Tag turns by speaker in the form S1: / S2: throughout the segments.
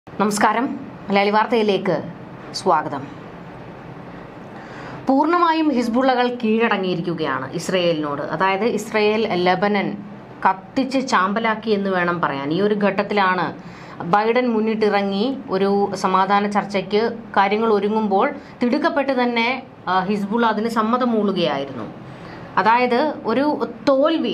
S1: നമസ്കാരം മലയാളി വാർത്തയിലേക്ക് സ്വാഗതം പൂർണ്ണമായും ഹിസ്ബുള്ളകൾ കീഴടങ്ങിയിരിക്കുകയാണ് ഇസ്രയേലിനോട് അതായത് ഇസ്രയേൽ ലബനൻ കത്തിച്ച് ചാമ്പലാക്കി എന്ന് വേണം പറയാൻ ഈ ഒരു ഘട്ടത്തിലാണ് ബൈഡൻ മുന്നിട്ടിറങ്ങി ഒരു സമാധാന ചർച്ചയ്ക്ക് കാര്യങ്ങൾ ഒരുങ്ങുമ്പോൾ തിടുക്കപ്പെട്ട് തന്നെ ആ, ഹിസ്ബുള്ള അതിന് സമ്മതം മൂളുകയായിരുന്നു അതായത് ഒരു തോൽവി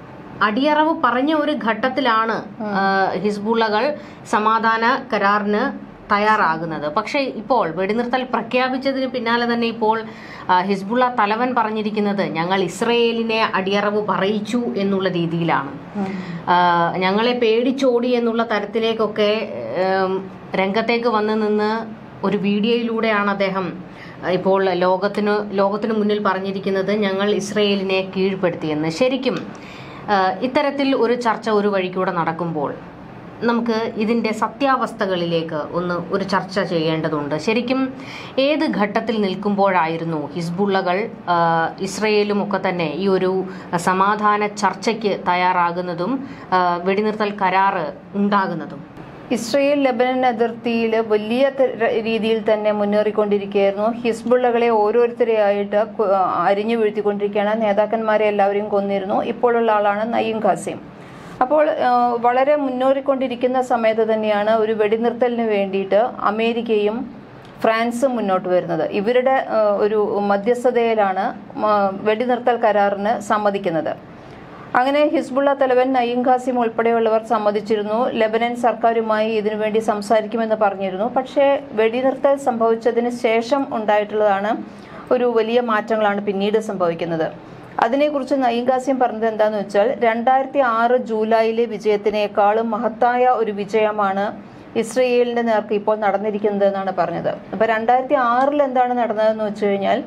S1: അടിയറവ് പറഞ്ഞ ഒരു ഘട്ടത്തിലാണ് ആ, ഹിസ്ബുള്ളകൾ സമാധാന കരാറിന് തയ്യാറാകുന്നത് പക്ഷേ ഇപ്പോൾ വെടിനിർത്തൽ പ്രഖ്യാപിച്ചതിന് പിന്നാലെ തന്നെ ഇപ്പോൾ ആ, ഹിസ്ബുള്ള തലവൻ പറഞ്ഞിരിക്കുന്നത് ഞങ്ങൾ ഇസ്രയേലിനെ അടിയറവ് പറയിച്ചു എന്നുള്ള രീതിയിലാണ് ആ, ഞങ്ങളെ പേടിച്ചോടി എന്നുള്ള തരത്തിലേക്കൊക്കെ ഏം, രംഗത്തേക്ക് വന്ന് നിന്ന് ഒരു വീഡിയോയിലൂടെയാണ് അദ്ദേഹം ഇപ്പോൾ ലോകത്തിന് ലോകത്തിന് മുന്നിൽ പറഞ്ഞിരിക്കുന്നത് ഞങ്ങൾ ഇസ്രയേലിനെ കീഴ്പ്പെടുത്തിയെന്ന് ശരിക്കും ആ, ഇത്തരത്തിൽ ഒരു ചർച്ച ഒരു വഴിക്കൂടെ നടക്കുമ്പോൾ നമുക്ക് ഇതിൻ്റെ സത്യാവസ്ഥകളിലേക്ക് ഒന്ന് ഒരു ചർച്ച ചെയ്യേണ്ടതുണ്ട് ശരിക്കും ഏത് ഘട്ടത്തിൽ നിൽക്കുമ്പോഴായിരുന്നു ഹിസ്ബുള്ളകൾ ആ, ഇസ്രയേലും ഒക്കെ തന്നെ ഈ ഒരു സമാധാന ചർച്ചയ്ക്ക് തയ്യാറാകുന്നതും ആ, വെടിനിർത്തൽ കരാറ് ഉണ്ടാകുന്നതും
S2: ഇസ്രയേൽ ലബനൻ അതിർത്തിയിൽ വലിയ ത- രീതിയിൽ തന്നെ മുന്നേറിക്കൊണ്ടിരിക്കുകയായിരുന്നു ഹിസ്ബുള്ളകളെ ഓരോരുത്തരെയായിട്ട് കു- അരിഞ്ഞു വീഴ്ത്തിക്കൊണ്ടിരിക്കുകയാണ് നേതാക്കന്മാരെ എല്ലാവരെയും കൊന്നിരുന്നു ഇപ്പോഴുള്ള ആളാണ് നയീം ഖാസിം അപ്പോൾ ആ, വളരെ മുന്നേറിക്കൊണ്ടിരിക്കുന്ന സമയത്ത് തന്നെയാണ് ഒരു വെടിനിർത്തലിന് വേണ്ടിയിട്ട് അമേരിക്കയും ഫ്രാൻസും മുന്നോട്ട് വരുന്നത് ഇവരുടെ ആ, ഒരു മധ്യസ്ഥതയിലാണ് ആ, വെടിനിർത്തൽ കരാറിന് സമ്മതിക്കുന്നത് അങ്ങനെ ഹിസ്ബുള്ള തലവൻ നയീം ഖാസിം ഉൾപ്പെടെയുള്ളവർ സമ്മതിച്ചിരുന്നു ലെബനൻ സർക്കാരുമായി ഇതിനുവേണ്ടി സംസാരിക്കുമെന്ന് പറഞ്ഞിരുന്നു പക്ഷേ വെടിനിർത്തൽ സംഭവിച്ചതിന് ശേഷം ഉണ്ടായിട്ടുള്ളതാണ് ഒരു വലിയ മാറ്റങ്ങളാണ് പിന്നീട് സംഭവിക്കുന്നത് അതിനെക്കുറിച്ച് നയീം ഖാസിം പറഞ്ഞത് എന്താണെന്ന് വെച്ചാൽ രണ്ടായിരത്തി ആറ് ജൂലൈയിലെ വിജയത്തിനേക്കാളും മഹത്തായ ഒരു വിജയമാണ് ഇസ്രയേലിന്റെ നേർക്ക് ഇപ്പോൾ നടന്നിരിക്കുന്നത് എന്നാണ് പറഞ്ഞത് അപ്പൊ രണ്ടായിരത്തി ആറിൽ എന്താണ് നടന്നതെന്ന് വെച്ച് കഴിഞ്ഞാൽ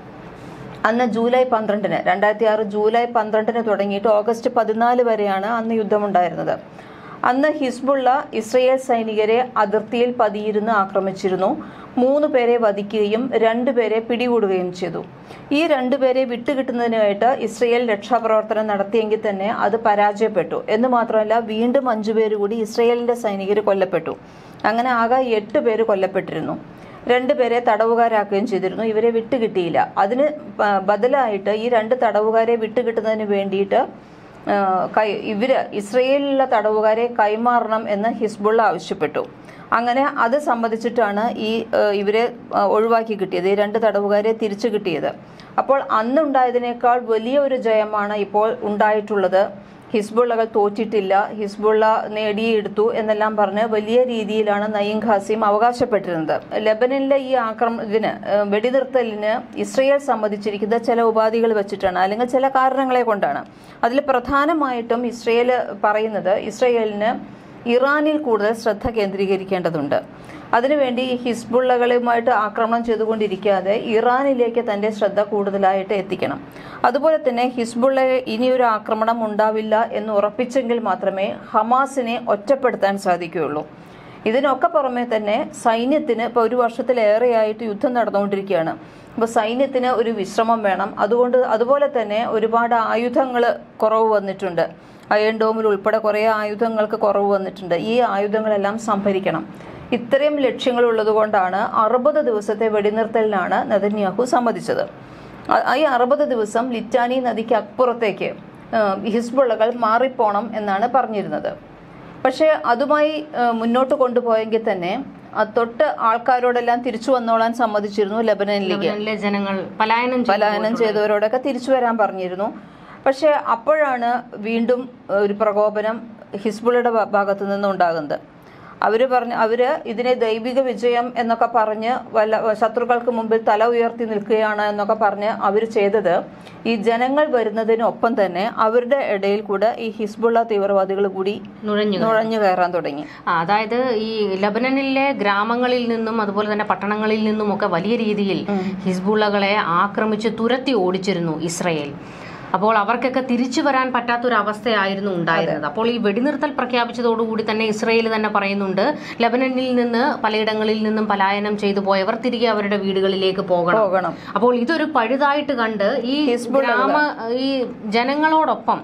S2: അന്ന് ജൂലൈ പന്ത്രണ്ടിന് രണ്ടായിരത്തി ആറ് ജൂലൈ പന്ത്രണ്ടിന് തുടങ്ങിയിട്ട് ഓഗസ്റ്റ് പതിനാല് വരെയാണ് അന്ന് യുദ്ധമുണ്ടായിരുന്നത് അന്ന് ഹിസ്ബുള്ള ഇസ്രയേൽ സൈനികരെ അതിർത്തിയിൽ പതിയിരുന്ന് ആക്രമിച്ചിരുന്നു മൂന്ന് പേരെ വധിക്കുകയും രണ്ടുപേരെ പിടികൂടുകയും ചെയ്തു ഈ രണ്ടുപേരെ വിട്ടുകിട്ടുന്നതിനായിട്ട് ഇസ്രയേൽ രക്ഷാപ്രവർത്തനം നടത്തിയെങ്കിൽ തന്നെ അത് പരാജയപ്പെട്ടു എന്ന് മാത്രമല്ല വീണ്ടും അഞ്ചുപേര് കൂടി ഇസ്രയേലിന്റെ സൈനികർ കൊല്ലപ്പെട്ടു അങ്ങനെ ആകെ എട്ട് പേര് കൊല്ലപ്പെട്ടിരുന്നു രണ്ടുപേരെ തടവുകാരാക്കുകയും ചെയ്തിരുന്നു ഇവരെ വിട്ടുകിട്ടിയില്ല അതിന് പ- ബദലായിട്ട് ഈ രണ്ട് തടവുകാരെ വിട്ടുകിട്ടുന്നതിന് വേണ്ടിയിട്ട് ആ, കൈ ഇവര് ഇസ്രയേലിലുള്ള തടവുകാരെ കൈമാറണം എന്ന് ഹിസ്ബുള്ള ആവശ്യപ്പെട്ടു അങ്ങനെ അത് സംബന്ധിച്ചിട്ടാണ് ഈ ആ, ഇവരെ ആ, ഒഴിവാക്കി കിട്ടിയത് ഈ രണ്ട് തടവുകാരെ തിരിച്ചു കിട്ടിയത് അപ്പോൾ അന്നുണ്ടായതിനേക്കാൾ വലിയ ഒരു ജയമാണ് ഇപ്പോൾ ഉണ്ടായിട്ടുള്ളത് ഹിസ്ബുള്ളകൾ തോറ്റിട്ടില്ല ഹിസ്ബുള്ള നേടിയെടുത്തു എന്നെല്ലാം പറഞ്ഞ് വലിയ രീതിയിലാണ് നയീം ഖാസിം അവകാശപ്പെട്ടിരുന്നത് ലെബനനിലെ ഈ ആക്രമ ഇതിന് ഏഹ്, വെടിനിർത്തലിന് ഇസ്രയേൽ സമ്മതിച്ചിരിക്കുന്ന ചില ഉപാധികൾ വെച്ചിട്ടാണ് അല്ലെങ്കിൽ ചില കാരണങ്ങളെ കൊണ്ടാണ് അതിൽ പ്രധാനമായിട്ടും ഇസ്രയേൽ പറയുന്നത് ഇസ്രയേലിന് ഇറാനിൽ കൂടുതൽ ശ്രദ്ധ കേന്ദ്രീകരിക്കേണ്ടതുണ്ട് അതിനുവേണ്ടി ഈ ഹിസ്ബുള്ളകളുമായിട്ട് ആക്രമണം ചെയ്തുകൊണ്ടിരിക്കാതെ ഇറാനിലേക്ക് തന്റെ ശ്രദ്ധ കൂടുതലായിട്ട് എത്തിക്കണം അതുപോലെ തന്നെ ഹിസ്ബുള്ളയെ ഇനിയൊരു ആക്രമണം ഉണ്ടാവില്ല എന്ന് ഉറപ്പിച്ചെങ്കിൽ മാത്രമേ ഹമാസിനെ ഒറ്റപ്പെടുത്താൻ സാധിക്കുകയുള്ളൂ ഇതിനൊക്കെ പുറമെ തന്നെ സൈന്യത്തിന് ഇപ്പോൾ ഒരു വർഷത്തിലേറെയായിട്ട് യുദ്ധം നടന്നുകൊണ്ടിരിക്കുകയാണ് അപ്പോൾ സൈന്യത്തിന് ഒരു വിശ്രമം വേണം അതുകൊണ്ട് അതുപോലെ തന്നെ ഒരുപാട് ആയുധങ്ങൾ കുറവ് വന്നിട്ടുണ്ട് അയൺ ഡോമിൽ ഉൾപ്പെടെ കുറേ ആയുധങ്ങൾക്ക് കുറവ് വന്നിട്ടുണ്ട് ഈ ആയുധങ്ങളെല്ലാം സംഭരിക്കണം ഇത്രയും ലക്ഷ്യങ്ങൾ ഉള്ളതുകൊണ്ടാണ് അറുപത് ദിവസത്തെ വെടിനിർത്തലിനാണ് നെതന്യാഹു സമ്മതിച്ചത് ആ- ഈ അറുപത് ദിവസം ലിറ്റാനി നദിക്ക് അപ്പുറത്തേക്ക് ഏഹ്, ഹിസ്ബുള്ളകൾ മാറിപ്പോണം എന്നാണ് പറഞ്ഞിരുന്നത് പക്ഷേ അതുമായി ഏഹ്, മുന്നോട്ട് കൊണ്ടുപോയെങ്കിൽ തന്നെ ആ തൊട്ട് ആൾക്കാരോടെല്ലാം തിരിച്ചു വന്നോളാൻ സമ്മതിച്ചിരുന്നു ലബനനിലേക്ക്
S1: ലബനനിലെ ജനങ്ങൾ പലായനം ചെയ്തു
S2: പലായനം ചെയ്തവരോടൊക്കെ തിരിച്ചു വരാൻ പറഞ്ഞിരുന്നു പക്ഷേ അപ്പോഴാണ് വീണ്ടും ഒരു പ്രകോപനം ഹിസ്ബുള്ളയുടെ ഭാ- ഭാഗത്തു നിന്ന് ഉണ്ടാകുന്നത് അവര് പറഞ്ഞ് അവര് ഇതിനെ ദൈവിക വിജയം എന്നൊക്കെ പറഞ്ഞ് വല്ല ശത്രുക്കൾക്ക് മുമ്പിൽ തല ഉയർത്തി നിൽക്കുകയാണ് എന്നൊക്കെ പറഞ്ഞ് അവർ ചെയ്തത് ഈ ജനങ്ങൾ വരുന്നതിനൊപ്പം തന്നെ അവരുടെ ഇടയിൽ കൂടെ ഈ ഹിസ്ബുള്ള തീവ്രവാദികൾ കൂടി
S1: നുഴഞ്ഞു
S2: നുഴഞ്ഞു കയറാൻ തുടങ്ങി
S1: ആ, അതായത് ഈ ലബനനിലെ ഗ്രാമങ്ങളിൽ നിന്നും അതുപോലെ തന്നെ പട്ടണങ്ങളിൽ നിന്നും ഒക്കെ വലിയ രീതിയിൽ ഹിസ്ബുള്ളകളെ ആക്രമിച്ച് തുരത്തി ഓടിച്ചിരുന്നു ഇസ്രയേൽ അപ്പോൾ അവർക്കൊക്കെ തിരിച്ചു വരാൻ പറ്റാത്തൊരു അവസ്ഥയായിരുന്നു ഉണ്ടായിരുന്നത് അപ്പോൾ ഈ വെടിനിർത്തൽ പ്രഖ്യാപിച്ചതോടുകൂടി തന്നെ ഇസ്രയേൽ തന്നെ പറയുന്നുണ്ട് ലബനനിൽ നിന്ന് പലയിടങ്ങളിൽ നിന്നും പലായനം ചെയ്തു പോയവർ തിരികെ അവരുടെ വീടുകളിലേക്ക് പോകണം
S2: പോകണം
S1: അപ്പോൾ ഇതൊരു പഴുതായിട്ട് കണ്ട് ഈ ഗ്രാമ ഈ ജനങ്ങളോടൊപ്പം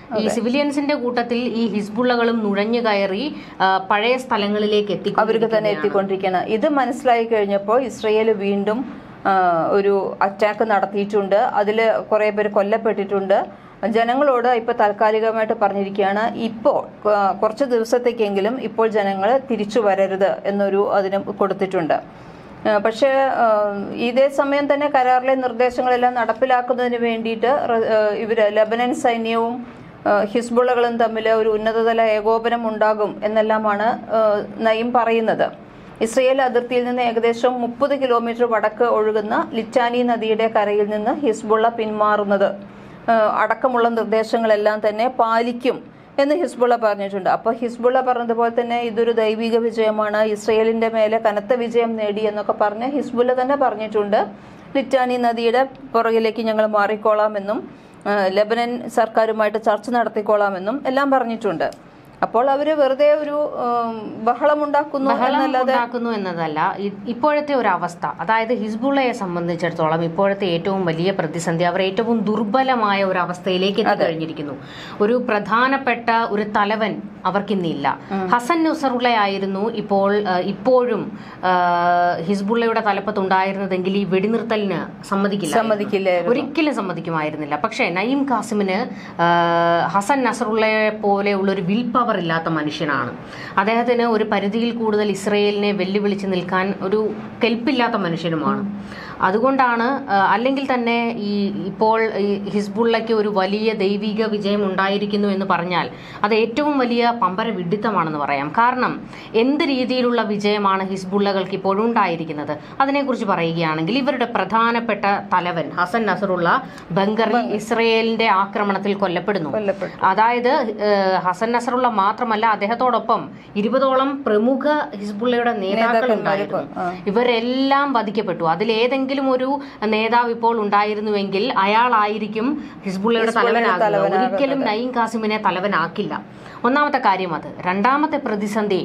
S1: ഈ സിവിലിയൻസിന്റെ കൂട്ടത്തിൽ ഈ ഹിസ്ബുള്ളകളും നുഴഞ്ഞു കയറി ആ, പഴയ സ്ഥലങ്ങളിലേക്ക് എത്തിക്കും
S2: അവർക്ക് തന്നെ എത്തിക്കൊണ്ടിരിക്കുകയാണ് ഇത് മനസ്സിലായി കഴിഞ്ഞപ്പോൾ ഇസ്രയേൽ വീണ്ടും ആ, ഒരു അറ്റാക്ക് നടത്തിയിട്ടുണ്ട് അതിൽ കുറേ പേര് കൊല്ലപ്പെട്ടിട്ടുണ്ട് ജനങ്ങളോട് ഇപ്പോൾ താൽക്കാലികമായിട്ട് പറഞ്ഞിരിക്കുകയാണ് ഇപ്പോൾ ആ, കുറച്ച് ദിവസത്തേക്കെങ്കിലും ഇപ്പോൾ ജനങ്ങൾ തിരിച്ചു വരരുത് എന്നൊരു അതിന് കൊടുത്തിട്ടുണ്ട് ആ, പക്ഷേ ആ, ഇതേ സമയം തന്നെ കരാറിലെ നിർദ്ദേശങ്ങളെല്ലാം നടപ്പിലാക്കുന്നതിന് വേണ്ടിയിട്ട് റ- ആ, ഇവര് ലബനൻ സൈന്യവും ആ, ഹിസ്ബുള്ളകളും തമ്മിൽ ഒരു ഉന്നതതല ഏകോപനം ഉണ്ടാകും എന്നെല്ലാമാണ് ആ, നയം പറയുന്നത് ഇസ്രയേൽ അതിർത്തിയിൽ നിന്ന് ഏകദേശം മുപ്പത് കിലോമീറ്റർ വടക്ക് ഒഴുകുന്ന ലിറ്റാനി നദിയുടെ കരയിൽ നിന്ന് ഹിസ്ബുള്ള പിന്മാറുന്നത് ആ, അടക്കമുള്ള നിർദ്ദേശങ്ങളെല്ലാം തന്നെ പാലിക്കും എന്ന് ഹിസ്ബുള്ള പറഞ്ഞിട്ടുണ്ട് അപ്പോൾ ഹിസ്ബുള്ള പറഞ്ഞതുപോലെ തന്നെ ഇതൊരു ദൈവിക വിജയമാണ് ഇസ്രയേലിന്റെ മേലെ കനത്ത വിജയം നേടി എന്നൊക്കെ പറഞ്ഞ് ഹിസ്ബുള്ള തന്നെ പറഞ്ഞിട്ടുണ്ട് ലിറ്റാനി നദിയുടെ പുറകിലേക്ക് ഞങ്ങൾ മാറിക്കോളാമെന്നും ആ, ലെബനൻ സർക്കാരുമായിട്ട് ചർച്ച നടത്തിക്കോളാമെന്നും എല്ലാം പറഞ്ഞിട്ടുണ്ട് അപ്പോൾ അവര് വെറുതെ ഒരു ഉം, ബഹളമുണ്ടാക്കുന്നു
S1: ബഹളം
S2: എന്നല്ലാതെ
S1: ഉണ്ടാക്കുന്നു എന്നതല്ല ഇ- ഇപ്പോഴത്തെ ഒരു അവസ്ഥ അതായത് ഹിസ്ബുള്ളയെ സംബന്ധിച്ചിടത്തോളം ഇപ്പോഴത്തെ ഏറ്റവും വലിയ പ്രതിസന്ധി അവർ ഏറ്റവും ദുർബലമായ ഒരു അവസ്ഥയിലേക്ക് എത്തിക്കഴിഞ്ഞിരിക്കുന്നു ഒരു പ്രധാനപ്പെട്ട ഒരു തലവൻ അവർക്കിന്നില്ല ഹസൻ നുസറുള്ളയായിരുന്നു ഇപ്പോൾ ആ, ഇപ്പോഴും ആ, ഹിസ്ബുള്ളയുടെ തലപ്പത്തുണ്ടായിരുന്നതെങ്കിൽ ഈ വെടിനിർത്തലിന് സമ്മതിക്കില്ല
S2: സമ്മതിക്കില്ലായിരുന്നു
S1: ഒരിക്കലും സമ്മതിക്കുമായിരുന്നില്ല പക്ഷേ നയീം കാസിമിന് ആ, ഹസൻ നസറുള്ളയെ പോലെയുള്ള ഒരു വിൽ പവർ ഇല്ലാത്ത മനുഷ്യനാണ് അദ്ദേഹത്തിന് ഒരു പരിധിയിൽ കൂടുതൽ ഇസ്രയേലിനെ വെല്ലുവിളിച്ച് നിൽക്കാൻ ഒരു കെൽപ്പില്ലാത്ത മനുഷ്യനുമാണ് അതുകൊണ്ടാണ് ആ, അല്ലെങ്കിൽ തന്നെ ഈ ഇപ്പോൾ ഈ ഹിസ്ബുള്ളയ്ക്ക് ഒരു വലിയ ദൈവിക വിജയം ഉണ്ടായിരിക്കുന്നു എന്ന് പറഞ്ഞാൽ അത് ഏറ്റവും വലിയ പമ്പര വിഡിത്തമാണെന്ന് പറയാം കാരണം എന്ത് രീതിയിലുള്ള വിജയമാണ് ഹിസ്ബുള്ളകൾക്ക് ഇപ്പോഴും ഉണ്ടായിരിക്കുന്നത് അതിനെക്കുറിച്ച് പറയുകയാണെങ്കിൽ ഇവരുടെ പ്രധാനപ്പെട്ട തലവൻ ഹസൻ നസറുള്ള ബംഗറിൽ ഇസ്രയേലിന്റെ ആക്രമണത്തിൽ കൊല്ലപ്പെടുന്നു
S2: കൊല്ലപ്പെട്ടു
S1: അതായത് ഏഹ്, ഹസൻ നസറുള്ള മാത്രമല്ല അദ്ദേഹത്തോടൊപ്പം ഇരുപതോളം പ്രമുഖ ഹിസ്ബുള്ളയുടെ നേതാക്കൾ ഉണ്ടായിരുന്നു
S2: ആ.
S1: ഇവരെല്ലാം വധിക്കപ്പെട്ടു അതിലേതെങ്കിലും ഒരു നേതാവ് ഇപ്പോൾ ഉണ്ടായിരുന്നുവെങ്കിൽ അയാളായിരിക്കും ഹിസ്ബുള്ളയുടെ തലവനാകുക ഒരിക്കലും നയീം കാസിമിനെ തലവനാക്കില്ല ഒന്നാമത്തെ കാര്യം അത് രണ്ടാമത്തെ പ്രതിസന്ധി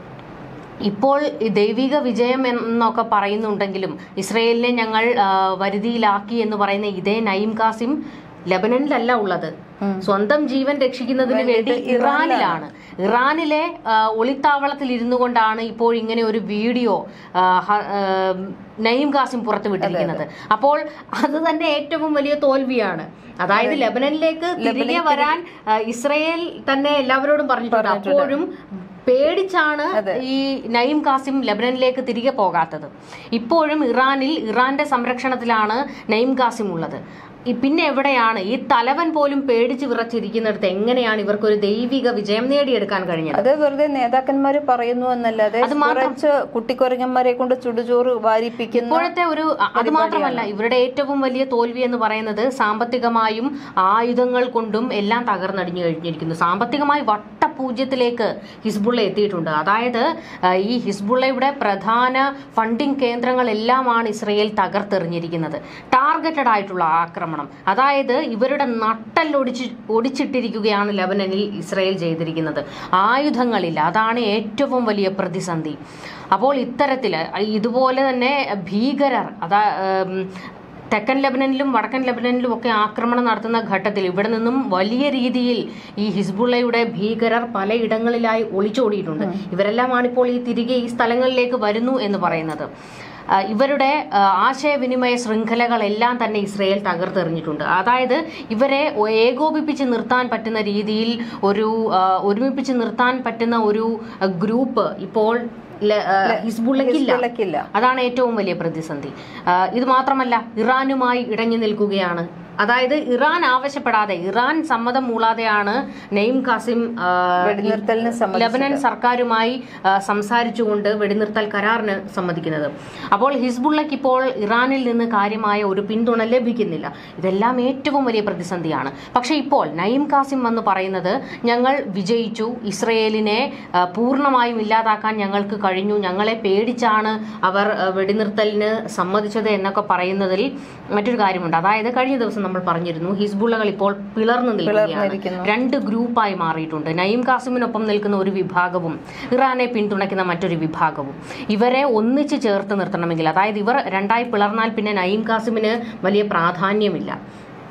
S1: ഇപ്പോൾ ഈ ദൈവിക വിജയം എന്നൊക്കെ പറയുന്നുണ്ടെങ്കിലും ഇസ്രയേലിനെ ഞങ്ങൾ ആ, വരുതിയിലാക്കി എന്ന് പറയുന്ന ഇതേ നയീം കാസിം ലബനനിലല്ല ഉള്ളത് സ്വന്തം ജീവൻ രക്ഷിക്കുന്നതിന് വേണ്ടി ഇറാനിലാണ് ഇറാനിലെ ആ, ഒളിത്താവളത്തിൽ ഇരുന്നു കൊണ്ടാണ് ഇപ്പോൾ ഇങ്ങനെ ഒരു വീഡിയോ ആ, ഹ- ആ, നയീം കാസിം പുറത്തുവിട്ടിരിക്കുന്നത് അപ്പോൾ അത് തന്നെ ഏറ്റവും വലിയ തോൽവിയാണ് അതായത് ലബനനിലേക്ക് തിരികെ വരാൻ ആ, ഇസ്രയേൽ തന്നെ എല്ലാവരോടും പറഞ്ഞിട്ടുണ്ട് അപ്പോഴും പേടിച്ചാണ് ഈ നയീം കാസിം ലബനനിലേക്ക് തിരികെ പോകാത്തത് ഇപ്പോഴും ഇറാനിൽ ഇറാന്റെ സംരക്ഷണത്തിലാണ് നയീം കാസിം ഉള്ളത് ഈ പിന്നെ എവിടെയാണ് ഈ തലവൻ പോലും പേടിച്ച് വിറച്ചിരിക്കുന്നിടത്ത് എങ്ങനെയാണ് ഇവർക്ക് ഒരു ദൈവിക വിജയം നേടിയെടുക്കാൻ കഴിഞ്ഞത്
S2: അത് വെറുതെ നേതാക്കന്മാര് പറയുന്നു എന്നല്ലാതെ കുറച്ച് കുട്ടിക്കൊരങ്ങന്മാരെ കൊണ്ട് ചുടുചോറ് വാരിപ്പിക്കുന്ന
S1: ഇപ്പോഴത്തെ ഒരു അ- അത് മാത്രമല്ല ഇവരുടെ ഏറ്റവും വലിയ തോൽവി എന്ന് പറയുന്നത് സാമ്പത്തികമായും ആയുധങ്ങൾ കൊണ്ടും എല്ലാം തകർന്നടിഞ്ഞു കഴിഞ്ഞിരിക്കുന്നു സാമ്പത്തികമായി വട്ടപൂജ്യത്തിലേക്ക് ഹിസ്ബുള്ള എത്തിയിട്ടുണ്ട് അതായത് ആ, ഈ ഹിസ്ബുള്ളയുടെ പ്രധാന ഫണ്ടിംഗ് കേന്ദ്രങ്ങളെല്ലാമാണ് ഇസ്രയേൽ തകർത്തെറിഞ്ഞിരിക്കുന്നത് ടാർഗറ്റഡ് ആയിട്ടുള്ള ആക്രമണം അതായത് ഇവരുടെ നട്ടല്ലൊടിച്ച് ഒടിച്ചിട്ടിരിക്കുകയാണ് ലബനനിൽ ഇസ്രയേൽ ചെയ്തിരിക്കുന്നത് ആയുധങ്ങളില്ല അതാണ് ഏറ്റവും വലിയ പ്രതിസന്ധി അപ്പോൾ ഇത്തരത്തില് ഇതുപോലെ തന്നെ ഭീകരർ അതാ ഉം, തെക്കൻ ലബനനിലും വടക്കൻ ലബനനിലും ഒക്കെ ആക്രമണം നടത്തുന്ന ഘട്ടത്തിൽ ഇവിടെ നിന്നും വലിയ രീതിയിൽ ഈ ഹിസ്ബുള്ളയുടെ ഭീകരർ പലയിടങ്ങളിലായി ഒളിച്ചോടിയിട്ടുണ്ട് ഇവരെല്ലാമാണ് ഇപ്പോൾ ഈ തിരികെ ഈ സ്ഥലങ്ങളിലേക്ക് വരുന്നു എന്ന് പറയുന്നത് ആ, ഇവരുടെ ആ, ആശയവിനിമയ ശൃംഖലകളെല്ലാം തന്നെ ഇസ്രയേൽ തകർത്തെറിഞ്ഞിട്ടുണ്ട് അതായത് ഇവരെ ഒ- ഏകോപിപ്പിച്ച് നിർത്താൻ പറ്റുന്ന രീതിയിൽ ഒരു ആ, ഒരുമിപ്പിച്ച് നിർത്താൻ പറ്റുന്ന ഒരു ആ, ഗ്രൂപ്പ് ഇപ്പോൾ ല- ആ, ഹിസ്ബുള്ളയ്ക്കില്ല
S2: ഹിസ്ബുള്ളയ്ക്കില്ല.
S1: അതാണ് ഏറ്റവും വലിയ പ്രതിസന്ധി ആ, ഇത് മാത്രമല്ല ഇറാനുമായി ഇടഞ്ഞു നിൽക്കുകയാണ് അതായത് ഇറാൻ ആവശ്യപ്പെടാതെ ഇറാൻ സമ്മതം മൂളാതെയാണ് നെയിം കാസിം ആ,
S2: വെടിനിർത്തലിന് സമ്മതിച്ചത്.
S1: ലബനൻ സർക്കാരുമായി ആ, സംസാരിച്ചുകൊണ്ട് വെടിനിർത്തൽ കരാറിന് സമ്മതിക്കുന്നത് അപ്പോൾ ഹിസ്ബുള്ളയ്ക്ക് ഇപ്പോൾ ഇറാനിൽ നിന്ന് കാര്യമായ ഒരു പിന്തുണ ലഭിക്കുന്നില്ല ഇതെല്ലാം ഏറ്റവും വലിയ പ്രതിസന്ധിയാണ് പക്ഷേ ഇപ്പോൾ നയീം കാസിം വന്ന് പറയുന്നത് ഞങ്ങൾ വിജയിച്ചു ഇസ്രയേലിനെ ആ, പൂർണ്ണമായും ഇല്ലാതാക്കാൻ ഞങ്ങൾക്ക് കഴിഞ്ഞു ഞങ്ങളെ പേടിച്ചാണ് അവർ ആ, വെടിനിർത്തലിന് സമ്മതിച്ചത് എന്നൊക്കെ പറയുന്നതിൽ മറ്റൊരു കാര്യമുണ്ട് അതായത് കഴിഞ്ഞ ദിവസം നമ്മൾ പറഞ്ഞിരുന്നു ഹിസ്ബുള്ളകൾ ഇപ്പോൾ പിളർന്നു നിൽക്കുകയാണ്
S2: പിളർന്നിരിക്കുന്നു.
S1: രണ്ട് ഗ്രൂപ്പായി മാറിയിട്ടുണ്ട് നയീം കാസിമിനൊപ്പം നിൽക്കുന്ന ഒരു വിഭാഗവും ഇറാനെ പിന്തുണയ്ക്കുന്ന മറ്റൊരു വിഭാഗവും ഇവരെ ഒന്നിച്ച് ചേർത്ത് നിർത്തണമെങ്കിൽ അതായത് ഇവർ രണ്ടായി പിളർന്നാൽ പിന്നെ നയീം കാസിമിന് വലിയ പ്രാധാന്യമില്ല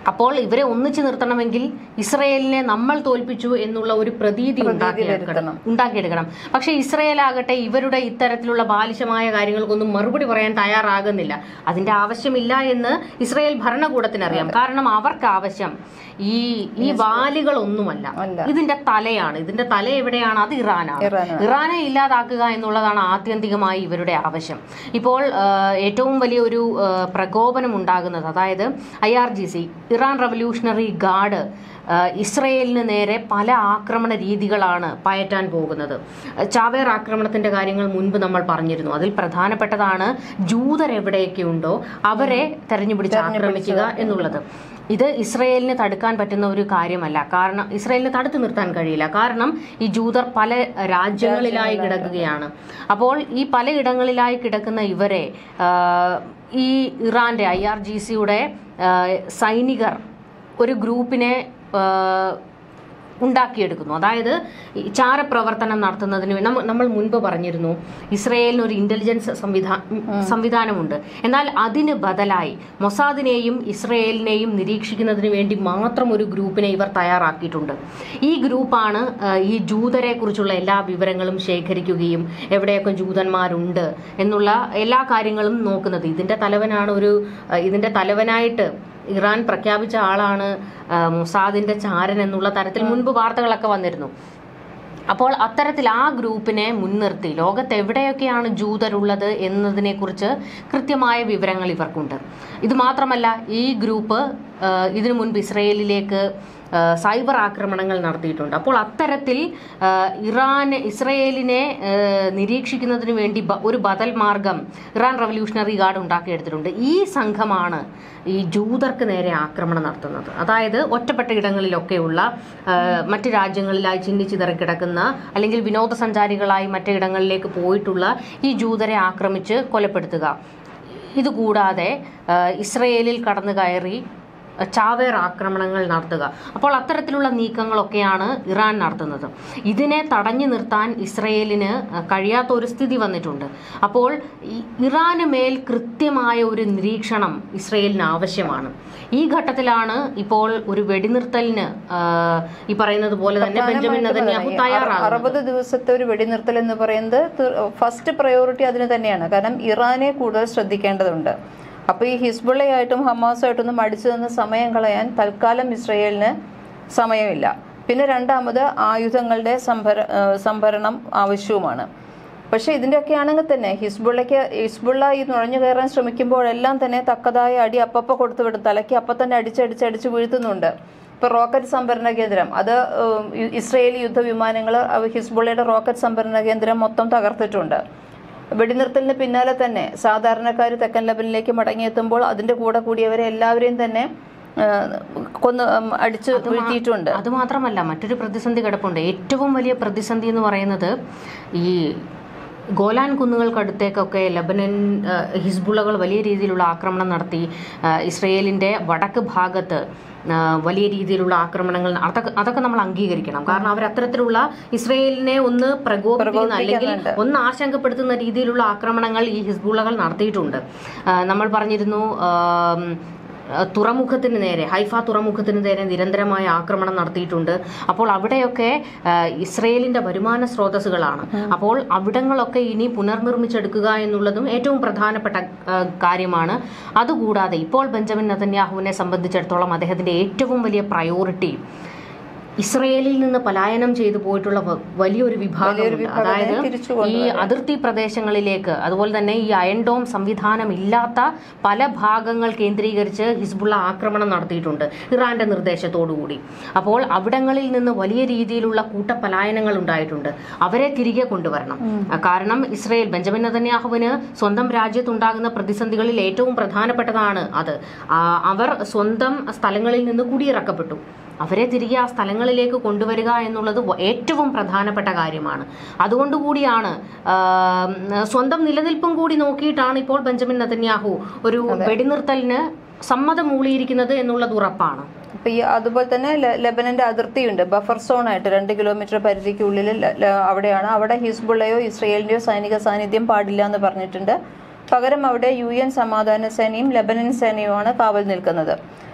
S1: അപ്പോൾ ഇവരെ ഒന്നിച്ചു നിർത്തണമെങ്കിൽ ഇസ്രയേലിനെ നമ്മൾ തോൽപ്പിച്ചു എന്നുള്ള ഒരു പ്രതീതി ഉണ്ടാക്കിയെടുക്കണം ഉണ്ടാക്കിയെടുക്കണം പക്ഷേ ഇസ്രയേൽ ആകട്ടെ ഇവരുടെ ഇത്തരത്തിലുള്ള ബാലിശമായ കാര്യങ്ങൾക്കൊന്നും മറുപടി പറയാൻ തയ്യാറാകുന്നില്ല അതിന്റെ ആവശ്യമില്ല എന്ന് ഇസ്രയേൽ ഭരണകൂടത്തിനറിയാം കാരണം അവർക്ക് ആവശ്യം ഈ ഈ വാലുകളൊന്നുമല്ല
S2: അല്ല.
S1: ഇതിന്റെ തലയാണ് ഇതിന്റെ തല എവിടെയാണ് അത് ഇറാനാണ്
S2: ഇറാനാണ്.
S1: ഇറാനെ ഇല്ലാതാക്കുക എന്നുള്ളതാണ് ആത്യന്തികമായി ഇവരുടെ ആവശ്യം ഇപ്പോൾ ആ, ഏറ്റവും വലിയ ഒരു ആ, പ്രകോപനം ഉണ്ടാകുന്നത് അതായത് I R G C Iran revolutionary guard ആ, ഇസ്രയേലിന് നേരെ പല ആക്രമണ രീതികളാണ് പയറ്റാൻ പോകുന്നത് ചാവേർ ആക്രമണത്തിന്റെ കാര്യങ്ങൾ മുൻപ് നമ്മൾ പറഞ്ഞിരുന്നു അതിൽ പ്രധാനപ്പെട്ടതാണ് ജൂതർ എവിടെയൊക്കെ ഉണ്ടോ അവരെ തെരഞ്ഞുപിടിച്ച് ആക്രമിക്കുക എന്നുള്ളത് ഇത് ഇസ്രയേലിന് തടുക്കാൻ പറ്റുന്ന ഒരു കാര്യമല്ല കാരണം ഇസ്രയേലിന് തടുത്തു നിർത്താൻ കഴിയില്ല കാരണം ഈ ജൂതർ പല രാജ്യങ്ങളിലായി കിടക്കുകയാണ് അപ്പോൾ ഈ പലയിടങ്ങളിലായി കിടക്കുന്ന ഇവരെ ആ, ഈ ഇറാന്റെ ഐ ആർ ജി സിയുടെ സൈനികർ ഒരു ഗ്രൂപ്പിനെ ആ, ഉണ്ടാക്കിയെടുക്കുന്നു അതായത് ഈ ചാരപ്രവർത്തനം നടത്തുന്നതിന് വേ- നമ്മ- നമ്മൾ മുൻപ് പറഞ്ഞിരുന്നു ഇസ്രയേലിന് ഒരു ഇന്റലിജൻസ് സംവിധാ സംവിധാനമുണ്ട് എന്നാൽ അതിന് ബദലായി മൊസാദിനെയും ഇസ്രയേലിനെയും നിരീക്ഷിക്കുന്നതിന് വേണ്ടി മാത്രം ഒരു ഗ്രൂപ്പിനെ ഇവർ തയ്യാറാക്കിയിട്ടുണ്ട് ഈ ഗ്രൂപ്പാണ് ആ, ഈ ജൂതരെ കുറിച്ചുള്ള എല്ലാ വിവരങ്ങളും ശേഖരിക്കുകയും എവിടെയൊക്കെ ജൂതന്മാരുണ്ട് എന്നുള്ള എല്ലാ കാര്യങ്ങളും നോക്കുന്നത് ഇതിന്റെ തലവനാണ് ഒരു ആ, ഇതിന്റെ തലവനായിട്ട് ഇറാൻ പ്രഖ്യാപിച്ച ആളാണ് ആ, മൊസാദിന്റെ ചാരൻ എന്നുള്ള തരത്തിൽ മുൻപ് വാർത്തകളൊക്കെ വന്നിരുന്നു അപ്പോൾ അത്തരത്തിൽ ആ ഗ്രൂപ്പിനെ മുൻനിർത്തി ലോകത്ത് എവിടെയൊക്കെയാണ് ജൂതരുള്ളത് എന്നതിനെക്കുറിച്ച് കൃത്യമായ വിവരങ്ങൾ ഇവർക്കുണ്ട് ഇത് മാത്രമല്ല ഈ ഗ്രൂപ്പ് ആ, ഇതിനു മുൻപ് ഇസ്രയേലിലേക്ക് ആ, സൈബർ ആക്രമണങ്ങൾ നടത്തിയിട്ടുണ്ട് അപ്പോൾ അത്തരത്തിൽ ആ, ഇറാൻ ഇസ്രയേലിനെ ആ, നിരീക്ഷിക്കുന്നതിന് വേണ്ടി ബ- ഒരു ബദൽ മാർഗം ഇറാൻ റവല്യൂഷണറി ഗാർഡ് ഉണ്ടാക്കിയെടുത്തിട്ടുണ്ട് ഈ സംഘമാണ് ഈ ജൂതർക്ക് നേരെ ആക്രമണം നടത്തുന്നത് അതായത് ഒറ്റപ്പെട്ട ഇടങ്ങളിലൊക്കെയുള്ള ആ, മറ്റ് രാജ്യങ്ങളിലായി ചിന്നിച്ചിതറി കിടക്കുന്ന അല്ലെങ്കിൽ വിനോദസഞ്ചാരികളായി മറ്റിടങ്ങളിലേക്ക് പോയിട്ടുള്ള ഈ ജൂതരെ ആക്രമിച്ച് കൊലപ്പെടുത്തുക ഇതുകൂടാതെ ആ, ഇസ്രയേലിൽ കടന്നു കയറി ചാവേർ ആക്രമണങ്ങൾ നടത്തുക അപ്പോൾ അത്തരത്തിലുള്ള നീക്കങ്ങളൊക്കെയാണ് ഇറാൻ നടത്തുന്നത് ഇതിനെ തടഞ്ഞു നിർത്താൻ ഇസ്രയേലിന് കഴിയാത്ത ഒരു സ്ഥിതി വന്നിട്ടുണ്ട് അപ്പോൾ ഈ ഇറാന് മേൽ കൃത്യമായ ഒരു നിരീക്ഷണം ഇസ്രയേലിന് ആവശ്യമാണ് ഈ ഘട്ടത്തിലാണ് ഇപ്പോൾ ഒരു വെടിനിർത്തലിന് ആ, ഈ പറയുന്നത് പോലെ തന്നെ ബെഞ്ചമിൻ നെതന്യാഹു തയ്യാറാകുന്നത്
S2: അറുപത് ദിവസത്തെ ഒരു വെടിനിർത്തൽ എന്ന് പറയുന്നത് ഫസ്റ്റ് പ്രയോറിറ്റി അതിന് തന്നെയാണ് കാരണം ഇറാനെ കൂടുതൽ ശ്രദ്ധിക്കേണ്ടതുണ്ട് അപ്പോൾ ഈ ഹിസ്ബുള്ളയായിട്ടും ഹമാസായിട്ടൊന്നും അടിച്ചു നിന്ന് സമയം കളയാൻ തൽക്കാലം ഇസ്രയേലിന് സമയമില്ല പിന്നെ രണ്ടാമത് ആയുധങ്ങളുടെ സംഭര ആ, സംഭരണം ആവശ്യവുമാണ് പക്ഷെ ഇതിൻ്റെയൊക്കെ ആണെങ്കിൽ തന്നെ ഹിസ്ബുള്ളയ്ക്ക് ഹിസ്ബുള്ള ഈ നുഴഞ്ഞു കയറാൻ ശ്രമിക്കുമ്പോഴെല്ലാം തന്നെ തക്കതായ അടി അപ്പപ്പ കൊടുത്തു വിടും തലയ്ക്ക് അപ്പം തന്നെ അടിച്ചടിച്ച് അടിച്ച് വീഴ്ത്തുന്നുണ്ട് ഇപ്പൊ റോക്കറ്റ് സംഭരണ കേന്ദ്രം അത് ഉം, ഇ- ഇസ്രയേലി യുദ്ധവിമാനങ്ങൾ ഹിസ്ബുള്ളയുടെ റോക്കറ്റ് സംഭരണ കേന്ദ്രം മൊത്തം തകർത്തിട്ടുണ്ട് വെടിനിർത്തലിന് പിന്നാലെ തന്നെ സാധാരണക്കാർ തെക്കൻ ലബനിലേക്ക് മടങ്ങിയെത്തുമ്പോൾ അതിന്റെ കൂടെ കൂടിയവരെ എല്ലാവരെയും തന്നെ ആ, കൊന്ന് ഉം, അടിച്ച് വീഴ്ത്തിയിട്ടുണ്ട്
S1: അത് മാത്രമല്ല മറ്റൊരു പ്രതിസന്ധി കിടപ്പുണ്ട് ഏറ്റവും വലിയ പ്രതിസന്ധി എന്ന് പറയുന്നത് ഈ ഗോലാൻ കുന്നുകൾക്കടുത്തേക്കൊക്കെ ലബനൻ ആ, ഹിസ്ബുള്ളകൾ വലിയ രീതിയിലുള്ള ആക്രമണം നടത്തി ആ, ഇസ്രയേലിന്റെ വടക്ക് ഭാഗത്ത് ആ, വലിയ രീതിയിലുള്ള ആക്രമണങ്ങൾ അതൊക്കെ അതൊക്കെ നമ്മൾ അംഗീകരിക്കണം കാരണം അവർ അത്തരത്തിലുള്ള ഇസ്രയേലിനെ ഒന്ന് പ്രകോപിപ്പിക്കുന്ന അല്ലെങ്കിൽ ഒന്ന് ആശങ്കപ്പെടുത്തുന്ന രീതിയിലുള്ള ആക്രമണങ്ങൾ ഈ ഹിസ്ബുള്ളകൾ നടത്തിയിട്ടുണ്ട് ആ, നമ്മൾ പറഞ്ഞിരുന്നു ആം, തുറമുഖത്തിന് നേരെ ഹൈഫ തുറമുഖത്തിന് നേരെ നിരന്തരമായ ആക്രമണം നടത്തിയിട്ടുണ്ട് അപ്പോൾ അവിടെയൊക്കെ ആ, ഇസ്രയേലിന്റെ വരുമാന സ്രോതസ്സുകളാണ് അപ്പോൾ അവിടങ്ങളൊക്കെ ഇനി പുനർനിർമ്മിച്ചെടുക്കുക എന്നുള്ളതും ഏറ്റവും പ്രധാനപ്പെട്ട ആ, കാര്യമാണ് അതുകൂടാതെ ഇപ്പോൾ ബെഞ്ചമിൻ നെതന്യാഹുവിനെ സംബന്ധിച്ചിടത്തോളം അദ്ദേഹത്തിന്റെ ഏറ്റവും വലിയ പ്രയോറിറ്റി ഇസ്രയേലിൽ നിന്ന് പലായനം ചെയ്തു പോയിട്ടുള്ള വ- വലിയൊരു വിഭാഗം അതായത്
S2: തിരിച്ചു
S1: ഈ അതിർത്തി പ്രദേശങ്ങളിലേക്ക് അതുപോലെ തന്നെ ഈ അയൺഡോം സംവിധാനം ഇല്ലാത്ത പല ഭാഗങ്ങൾ കേന്ദ്രീകരിച്ച് ഹിസ്ബുള്ള ആക്രമണം നടത്തിയിട്ടുണ്ട് ഇറാന്റെ നിർദ്ദേശത്തോടുകൂടി അപ്പോൾ അവിടങ്ങളിൽ നിന്ന് വലിയ രീതിയിലുള്ള കൂട്ടപലായനങ്ങൾ ഉണ്ടായിട്ടുണ്ട് അവരെ തിരികെ കൊണ്ടുവരണം കാരണം ഇസ്രയേൽ ബെഞ്ചമിൻ നെതന്യാഹുവിന് സ്വന്തം രാജ്യത്തുണ്ടാകുന്ന പ്രതിസന്ധികളിൽ ഏറ്റവും പ്രധാനപ്പെട്ടതാണ് അത് ആ, അവർ സ്വന്തം സ്ഥലങ്ങളിൽ നിന്ന് കുടിയിറക്കപ്പെട്ടു അവരെ തിരികെ ആ സ്ഥലങ്ങളിലേക്ക് കൊണ്ടുവരിക എന്നുള്ളത് വ- ഏറ്റവും പ്രധാനപ്പെട്ട കാര്യമാണ് അതുകൊണ്ടുകൂടിയാണ് ആ, സ്വന്തം നിലനിൽപ്പും കൂടി നോക്കിയിട്ടാണ് ഇപ്പോൾ ബെഞ്ചമിൻ നെതന്യാഹു ഒരു വെടിനിർത്തലിന് സമ്മതം മൂളിയിരിക്കുന്നത് എന്നുള്ളത് ഉറപ്പാണ്
S2: അപ്പൊ ഈ അതുപോലെ തന്നെ ല- ലെബനന്റെ അതിർത്തിയുണ്ട് ബഫർ സോൺ ആയിട്ട് രണ്ട് കിലോമീറ്റർ പരിധിക്കുള്ളിൽ ല- ല- അവിടെയാണ് അവിടെ ഹിസ്ബുള്ളയോ ഇസ്രയേലിന്റെയോ സൈനിക സാന്നിധ്യം പാടില്ല എന്ന് പറഞ്ഞിട്ടുണ്ട് പകരം അവിടെ യു എൻ സമാധാന സേനയും ലെബനൻ സേനയുമാണ് കാവൽ നിൽക്കുന്നത്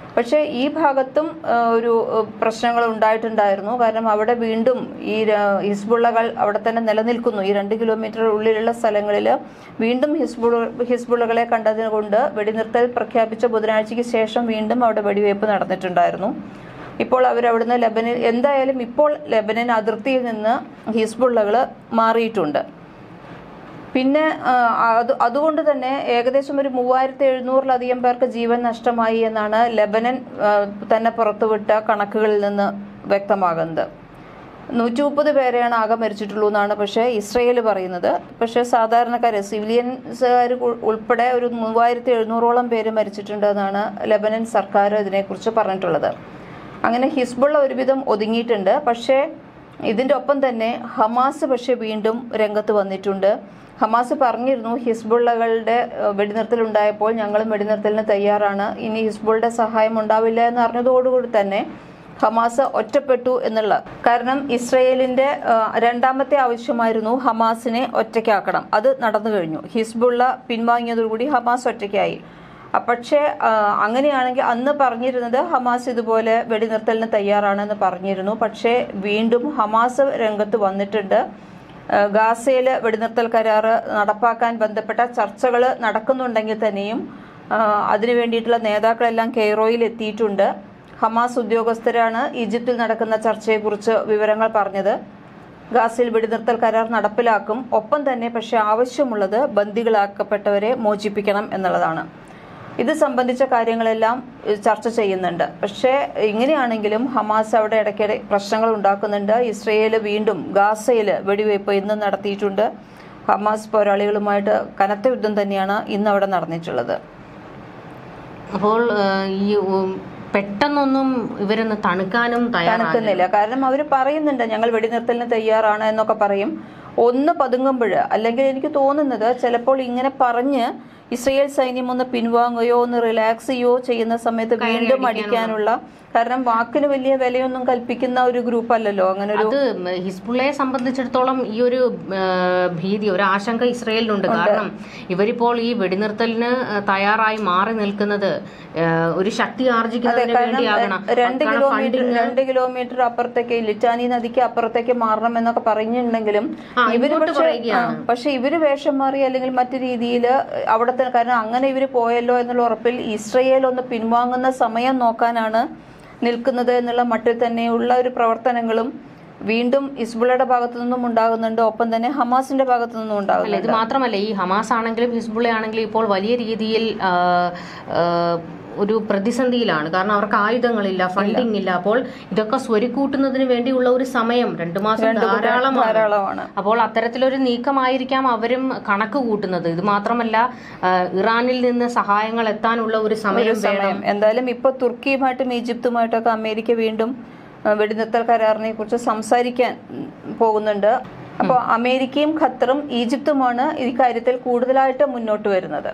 S2: പക്ഷേ ഈ ഭാഗത്തും ആ, ഒരു ആ, പ്രശ്നങ്ങൾ ഉണ്ടായിട്ടുണ്ടായിരുന്നു കാരണം അവിടെ വീണ്ടും ഈ ര- ഹിസ്ബുള്ളകൾ അവിടെ തന്നെ നിലനിൽക്കുന്നു ഈ രണ്ട് കിലോമീറ്റർ ഉള്ളിലുള്ള സ്ഥലങ്ങളിൽ വീണ്ടും ഹിസ്ബുൾ ഹിസ്ബുള്ളകളെ കണ്ടതിന് കൊണ്ട് വെടിനിർത്തൽ പ്രഖ്യാപിച്ച ബുധനാഴ്ചയ്ക്ക് ശേഷം വീണ്ടും അവിടെ വെടിവയ്പ് നടന്നിട്ടുണ്ടായിരുന്നു ഇപ്പോൾ അവരവിടുന്ന് ലെബനിൽ എന്തായാലും ഇപ്പോൾ ലെബനൻ അതിർത്തിയിൽ നിന്ന് ഹിസ്ബുള്ളകൾ മാറിയിട്ടുണ്ട് പിന്നെ ആ, അത് അതുകൊണ്ട് തന്നെ ഏകദേശം ഒരു മൂവായിരത്തി എഴുന്നൂറിലധികം പേർക്ക് ജീവൻ നഷ്ടമായി എന്നാണ് ലെബനൻ ആ, തന്നെ പുറത്തുവിട്ട കണക്കുകളിൽ നിന്ന് വ്യക്തമാകുന്നത് നൂറ്റി മുപ്പത് പേരെയാണ് ആകെ മരിച്ചിട്ടുള്ളൂ എന്നാണ് പക്ഷേ ഇസ്രയേൽ പറയുന്നത് പക്ഷേ സാധാരണക്കാർ സിവിലിയൻസുകാർ ഉൾപ്പെടെ ഒരു മൂവായിരത്തി എഴുന്നൂറോളം പേര് മരിച്ചിട്ടുണ്ട് എന്നാണ് ലെബനൻ സർക്കാർ ഇതിനെക്കുറിച്ച് പറഞ്ഞിട്ടുള്ളത് അങ്ങനെ ഹിസ്ബുള്ള ഒരുവിധം ഒതുങ്ങിയിട്ടുണ്ട് പക്ഷേ ഇതിൻ്റെ ഒപ്പം തന്നെ ഹമാസ് പക്ഷേ വീണ്ടും രംഗത്ത് വന്നിട്ടുണ്ട് ഹമാസ് പറഞ്ഞിരുന്നു ഹിസ്ബുള്ളകളുടെ ഏഹ്, വെടിനിർത്തൽ ഉണ്ടായപ്പോൾ ഞങ്ങളും വെടിനിർത്തലിന് തയ്യാറാണ് ഇനി ഹിസ്ബുളുടെ സഹായം ഉണ്ടാവില്ല എന്ന് അറിഞ്ഞതോടുകൂടി തന്നെ ഹമാസ് ഒറ്റപ്പെട്ടു എന്നുള്ള കാരണം ഇസ്രയേലിന്റെ ആ, രണ്ടാമത്തെ ആവശ്യമായിരുന്നു ഹമാസിനെ ഒറ്റയ്ക്കാക്കണം അത് നടന്നു കഴിഞ്ഞു ഹിസ്ബുള്ള പിൻവാങ്ങിയതോടുകൂടി ഹമാസ് ഒറ്റയ്ക്കായി അ, പക്ഷേ ആ, അങ്ങനെയാണെങ്കിൽ അന്ന് പറഞ്ഞിരുന്നത് ഹമാസ് ഇതുപോലെ വെടിനിർത്തലിന് തയ്യാറാണെന്ന് പറഞ്ഞിരുന്നു പക്ഷേ വീണ്ടും ഹമാസ് രംഗത്ത് വന്നിട്ടുണ്ട് ആ, ഗാസയിലെ വെടിനിർത്തൽ കരാർ നടപ്പാക്കാൻ ബന്ധപ്പെട്ട ചർച്ചകൾ നടക്കുന്നുണ്ടെങ്കിൽ തന്നെയും ആ, അതിനു വേണ്ടിയിട്ടുള്ള നേതാക്കളെല്ലാം കെയ്റോയിൽ എത്തിയിട്ടുണ്ട് ഹമാസ് ഉദ്യോഗസ്ഥരാണ് ഈജിപ്തിൽ നടക്കുന്ന ചർച്ചയെക്കുറിച്ച് വിവരങ്ങൾ പറഞ്ഞത് ഗാസയിൽ വെടിനിർത്തൽ കരാർ നടപ്പിലാക്കും ഒപ്പം തന്നെ പക്ഷെ ആവശ്യമുള്ളത് ബന്ദികളാക്കപ്പെട്ടവരെ മോചിപ്പിക്കണം എന്നുള്ളതാണ് ഇത് സംബന്ധിച്ച കാര്യങ്ങളെല്ലാം ഏഹ്, ചർച്ച ചെയ്യുന്നുണ്ട് പക്ഷേ ഇങ്ങനെയാണെങ്കിലും ഹമാസ് അവിടെ ഇടയ്ക്കിടെ പ്രശ്നങ്ങൾ ഉണ്ടാക്കുന്നുണ്ട് ഇസ്രയേൽ വീണ്ടും ഗാസയിൽ വെടിവയ്പ് ഇന്ന് നടത്തിയിട്ടുണ്ട് ഹമാസ് പോരാളികളുമായിട്ട് കനത്ത യുദ്ധം തന്നെയാണ് ഇന്ന് അവിടെ നടന്നിട്ടുള്ളത്
S1: അപ്പോൾ ആ, ഈ ഉം, പെട്ടെന്നൊന്നും ഇവരൊന്ന് തണുക്കാനും തയ്യാറാണ്
S2: തണുക്കുന്നില്ല കാരണം അവർ പറയുന്നുണ്ട് ഞങ്ങൾ വെടിനിർത്തലിന് തയ്യാറാണ് എന്നൊക്കെ പറയും ഒന്ന് പതുങ്ങുമ്പോൾ അല്ലെങ്കിൽ എനിക്ക് തോന്നുന്നത് ചിലപ്പോൾ ഇങ്ങനെ പറഞ്ഞ് ഇസ്രയേൽ സൈന്യം ഒന്ന് പിൻവാങ്ങുകയോ ഒന്ന് റിലാക്സ് ചെയ്യുകയോ ചെയ്യുന്ന സമയത്ത് വീണ്ടും അടിക്കാനുള്ള കാരണം വാക്കിന് വലിയ വിലയൊന്നും കൽപ്പിക്കുന്ന ഒരു ഗ്രൂപ്പ് അല്ലല്ലോ അങ്ങനെ ഒരു
S1: അത് ഹിസ്ബുള്ളയെ സംബന്ധിച്ചിടത്തോളം ഈ ഒരു ആ, ഭീതി ഒരു ആശങ്ക ഇസ്രയേലിനുണ്ട് കാരണം ഇവരിപ്പോൾ ഈ വെടിനിർത്തലിന് തയ്യാറായി മാറി നിൽക്കുന്നത് ആ, ഒരു ശക്തി ആർജിക്കുന്നതിന് വേണ്ടിയാകണം
S2: രണ്ട്
S1: കാരണം
S2: കിലോമീറ്റർ
S1: ഫണ്ടിങ്
S2: രണ്ട് കിലോമീറ്റർ അപ്പുറത്തേക്ക് ലിറ്റാനി നദിക്ക് അപ്പുറത്തേക്ക് മാറണം എന്നൊക്കെ പറഞ്ഞിട്ടുണ്ടെങ്കിലും
S1: ആ,
S2: ഇവര്
S1: ഇങ്ങോട്ട്
S2: പക്ഷെ
S1: പറയുകയാണ്.
S2: ആ, പക്ഷെ ഇവര് വേഷം മാറി അല്ലെങ്കിൽ മറ്റു രീതിയിൽ അവിടത്തെ കാരണം അങ്ങനെ ഇവര് പോയല്ലോ എന്നുള്ള ഉറപ്പിൽ ഇസ്രയേൽ ഒന്ന് പിൻവാങ്ങുന്ന സമയം നോക്കാനാണ് നിൽക്കുന്നത് എന്നുള്ള മട്ടിൽ തന്നെയുള്ള ഒരു പ്രവർത്തനങ്ങളും വീണ്ടും ഇസ്ബുളയുടെ ഭാഗത്തു നിന്നും ഉണ്ടാകുന്നുണ്ട് ഒപ്പം തന്നെ ഹമാസിന്റെ ഭാഗത്തു നിന്നും
S1: അല്ല
S2: ഉണ്ടാകുന്നുണ്ട്
S1: ഇത് മാത്രമല്ല ഈ ഹമാസ് ആണെങ്കിലും ഹിസ്ബുള്ള ആണെങ്കിലും ഇപ്പോൾ വലിയ രീതിയിൽ ആ, ആ, ഒരു പ്രതിസന്ധിയിലാണ് കാരണം അവർക്ക് ആയുധങ്ങളില്ല ഫണ്ടിങ് ഇല്ല അപ്പോൾ ഇതൊക്കെ സ്വരുക്കൂട്ടുന്നതിന് വേണ്ടിയുള്ള ഒരു സമയം രണ്ടു മാസം ധാരാളമാണ്
S2: ധാരാളമാണ്
S1: അപ്പോൾ അത്തരത്തിലൊരു നീക്കമായിരിക്കാം അവരും കണക്ക് കൂട്ടുന്നത് ഇത് മാത്രമല്ല ആ, ഇറാനിൽ നിന്ന് സഹായങ്ങൾ എത്താനുള്ള ഒരു സമയം വേണം
S2: സമയം എന്തായാലും ഇപ്പൊ തുർക്കിയുമായിട്ടും ഈജിപ്തുമായിട്ടൊക്കെ അമേരിക്ക വീണ്ടും ആ, വെടിനിർത്തൽ കരാറിനെ കുറിച്ച് സംസാരിക്കാൻ ഉം, പോകുന്നുണ്ട് അപ്പോൾ അമേരിക്കയും ഖത്തറും ഈജിപ്തുമാണ് ഈ കാര്യത്തിൽ കൂടുതലായിട്ട് മുന്നോട്ട് വരുന്നത്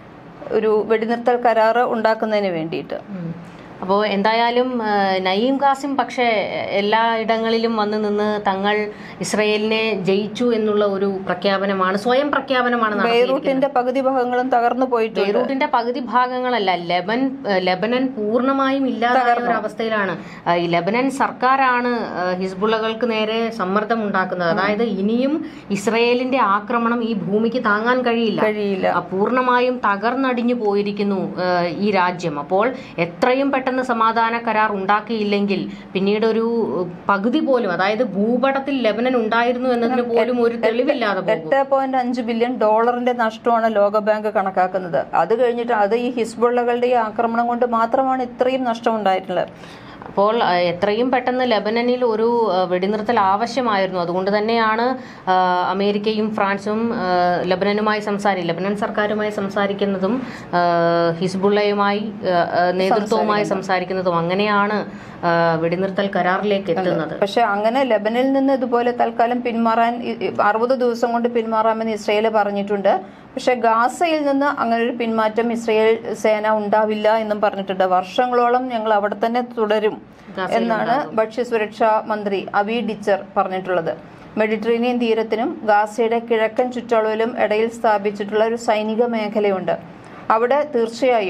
S2: ഒരു വെടിനിർത്തൽ കരാറ് ഉണ്ടാക്കുന്നതിന് വേണ്ടിയിട്ട്
S1: ഉം. അപ്പോൾ എന്തായാലും ആ, നയീം കാസിം പക്ഷേ എല്ലാ ഇടങ്ങളിലും വന്ന് നിന്ന് തങ്ങൾ ഇസ്രയേലിനെ ജയിച്ചു എന്നുള്ള ഒരു പ്രഖ്യാപനമാണ് സ്വയം പ്രഖ്യാപനമാണ് നടത്തിയിരിക്കുന്നത്
S2: ബെയ്റൂട്ടിന്റെ പകുതി ഭാഗങ്ങളും തകർന്നു പോയിട്ടുണ്ട്
S1: ബെയ്റൂട്ടിന്റെ പകുതി ഭാഗങ്ങളല്ല ലെബൻ ഏഹ് ലെബനൻ പൂർണ്ണമായും ഇല്ലാതായ ഒരു അവസ്ഥയിലാണ് ആ, ഈ ലെബനൻ സർക്കാരാണ് ആ, ഹിസ്ബുള്ളകൾക്ക് നേരെ സമ്മർദ്ദം ഉണ്ടാക്കുന്നത് അതായത് ഇനിയും ഇസ്രയേലിന്റെ ആക്രമണം ഈ ഭൂമിക്ക് താങ്ങാൻ കഴിയില്ല
S2: കഴിയില്ല
S1: ആ, പൂർണ്ണമായും തകർന്നടിഞ്ഞു പോയിരിക്കുന്നു ആ, ഈ രാജ്യം അപ്പോൾ എത്രയും പെട്ടെന്ന് സമാധാന കരാർ ഉണ്ടാക്കിയില്ലെങ്കിൽ പിന്നീട് ഒരു ഏഹ്, പകുതി പോലും അതായത് ഭൂപടത്തിൽ ലെബനൻ ഉണ്ടായിരുന്നു എന്നതിന് പോലും ഒരു തെളിവില്ലാതെ പോകും
S2: എട്ട് പോയിന്റ് അഞ്ച് ബില്യൺ ഡോളറിന്റെ നഷ്ടമാണ് ലോകബാങ്ക് കണക്കാക്കുന്നത് അത് കഴിഞ്ഞിട്ട് അത് ഈ ഹിസ്ബുള്ളകളുടെ ഈ ആക്രമണം കൊണ്ട് മാത്രമാണ് ഇത്രയും നഷ്ടം ഉണ്ടായിട്ടുള്ളത്
S1: അപ്പോൾ ആ, എത്രയും പെട്ടെന്ന് ലെബനനിൽ ഒരു ആ, വെടിനിർത്തൽ ആവശ്യമായിരുന്നു അതുകൊണ്ട് തന്നെയാണ് ആ, അമേരിക്കയും ഫ്രാൻസും ആ, ലെബനനുമായി സംസാരി ലെബനൻ സർക്കാരുമായി സംസാരിക്കുന്നതും ആ, ഹിസ്ബുള്ളയുമായി ആ, ആ, നേതൃത്വവുമായി സംസാരിക്കുന്നതും അങ്ങനെയാണ് ആ, വെടിനിർത്തൽ കരാറിലേക്ക് എത്തുന്നത്
S2: പക്ഷെ അങ്ങനെ ലെബനിൽ നിന്ന് ഇതുപോലെ തൽക്കാലം പിന്മാറാൻ ഇ- ഇ- അറുപത് ദിവസം കൊണ്ട് പിന്മാറാമെന്ന് ഇസ്രയേൽ പറഞ്ഞിട്ടുണ്ട് പക്ഷെ ഗാസയിൽ നിന്ന് അങ്ങനെ ഒരു പിന്മാറ്റം ഇസ്രയേൽ സേന ഉണ്ടാവില്ല എന്നും പറഞ്ഞിട്ടുണ്ട് വർഷങ്ങളോളം ഞങ്ങൾ അവിടെ തന്നെ തുടരും
S1: ഗാസയിൽ
S2: എന്നാണ് ഭക്ഷ്യസുരക്ഷാ മന്ത്രി അവി ഡിച്ചർ പറഞ്ഞിട്ടുള്ളത് മെഡിറ്ററേനിയൻ തീരത്തിനും ഗാസയുടെ കിഴക്കൻ ചുറ്റളവിലും ഇടയിൽ സ്ഥാപിച്ചിട്ടുള്ള ഒരു സൈനിക മേഖലയുണ്ട് അവിടെ തീർച്ചയായും